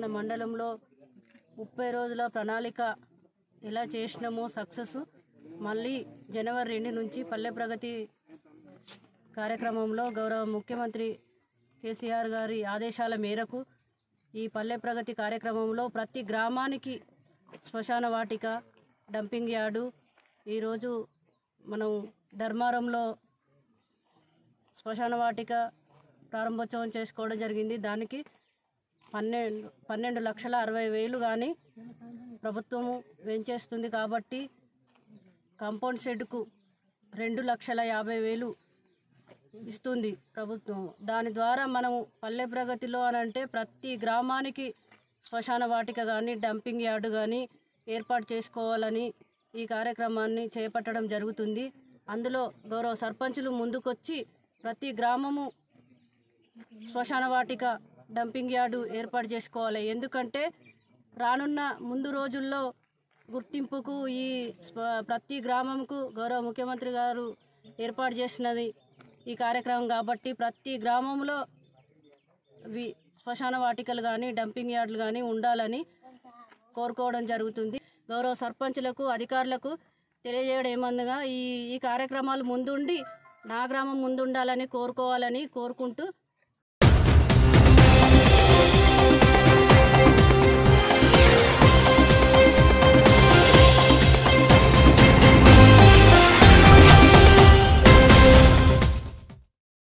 మన మండలంలో ముప్పై రోజుల ప్రణాళిక ఎలా చేసినామో సక్సెస్ మళ్ళీ జనవరి రెండు నుంచి పల్లె ప్రగతి కార్యక్రమంలో గౌరవ ముఖ్యమంత్రి కేసీఆర్ గారి ఆదేశాల మేరకు ఈ పల్లె ప్రగతి కార్యక్రమంలో ప్రతి గ్రామానికి శ్మశాన వాటిక డంపింగ్ యార్డు ఈరోజు మనం ధర్మారంలో శ్మశాన వాటిక ప్రారంభోత్సవం చేసుకోవడం జరిగింది దానికి పన్నెండు పన్నెండు లక్షల అరవై వేలు కానీ ప్రభుత్వము వెంచేస్తుంది కాబట్టి కాంపౌండ్ షెడ్కు రెండు లక్షల యాభై వేలు ఇస్తుంది ప్రభుత్వం దాని ద్వారా మనము పల్లె ప్రగతిలో అని అంటే ప్రతి గ్రామానికి శ్మశాన వాటిక కానీ డంపింగ్ యార్డు కానీ ఏర్పాటు చేసుకోవాలని ఈ కార్యక్రమాన్ని చేపట్టడం జరుగుతుంది అందులో గౌరవ సర్పంచులు ముందుకొచ్చి ప్రతి గ్రామము శ్మశాన వాటిక డంపింగ్ యార్డు ఏర్పాటు చేసుకోవాలి ఎందుకంటే రానున్న ముందు రోజుల్లో గుర్తింపుకు ఈ స్వ- ప్రతి గ్రామంకు గౌరవ ముఖ్యమంత్రి గారు ఏర్పాటు చేసినది ఈ కార్యక్రమం కాబట్టి ప్రతి గ్రామంలో వి శ్మశాన వాటికలు కానీ డంపింగ్ యార్డులు కానీ ఉండాలని కోరుకోవడం జరుగుతుంది గౌరవ సర్పంచులకు అధికారులకు తెలియజేయడం ఏమందగా ఈ ఈ కార్యక్రమాలు ముందుండి నా గ్రామం ముందుండాలని కోరుకోవాలని కోరుకుంటూ